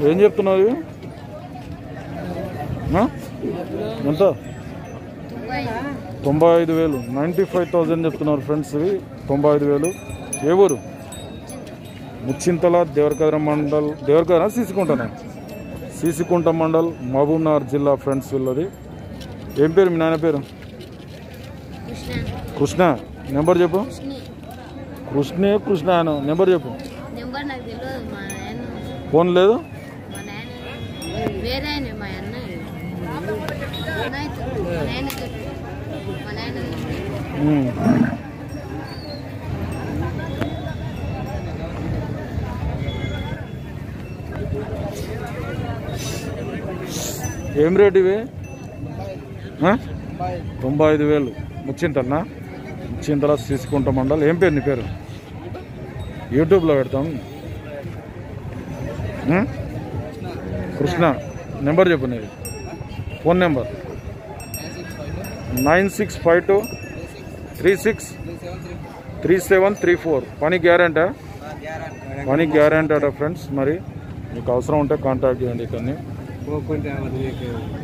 ఏం చెప్తున్నావు ఇవి ఆ? ఎంత తొంభై ఐదు వేలు నైంటీ ఫైవ్ థౌజండ్ చెప్తున్నారు ఫ్రెండ్స్ ఇవి తొంభై ఐదు వేలు ఏ ఊరు ముచ్చింతల దేవరకద్ర మండల్ దేవరకద్ర సీసికుంటనా సీసికుంట మండల్ మహబూబ్ నగర్ జిల్లా ఫ్రెండ్స్ వీళ్ళది ఏం పేరు మీ నాయన పేరు కృష్ణ కృష్ణ నెంబర్ చెప్పు కృష్ణి కృష్ణే కృష్ణ అను నెంబర్ చెప్పు నెంబర్ నాకు తెలియదు మా నాయన ఫోన్ లేదు మా నాయన వేరే ఆయన మా అన్న అన్నయ్యతో మా నాయనతో మా నాయన ఉమ్. ఏం రేట్ ఇవి ఆ? తొంభై ఐదు వేలు ముచ్చింతలనా ముచ్చింతల తీసుకుంటా మండల్ ఏం పేరు నీ పేరు యూట్యూబ్లో పెడతాం ఆ? కృష్ణ నెంబర్ చెప్పు నీది phone number nine six five two three six three seven three four పని గ్యారంటా పని గ్యారంటీ అట ఫ్రెండ్స్ మరి మీకు అవసరం ఉంటే కాంటాక్ట్ చేయండి ఇక్కడిని పోకుంటే అవన్నీ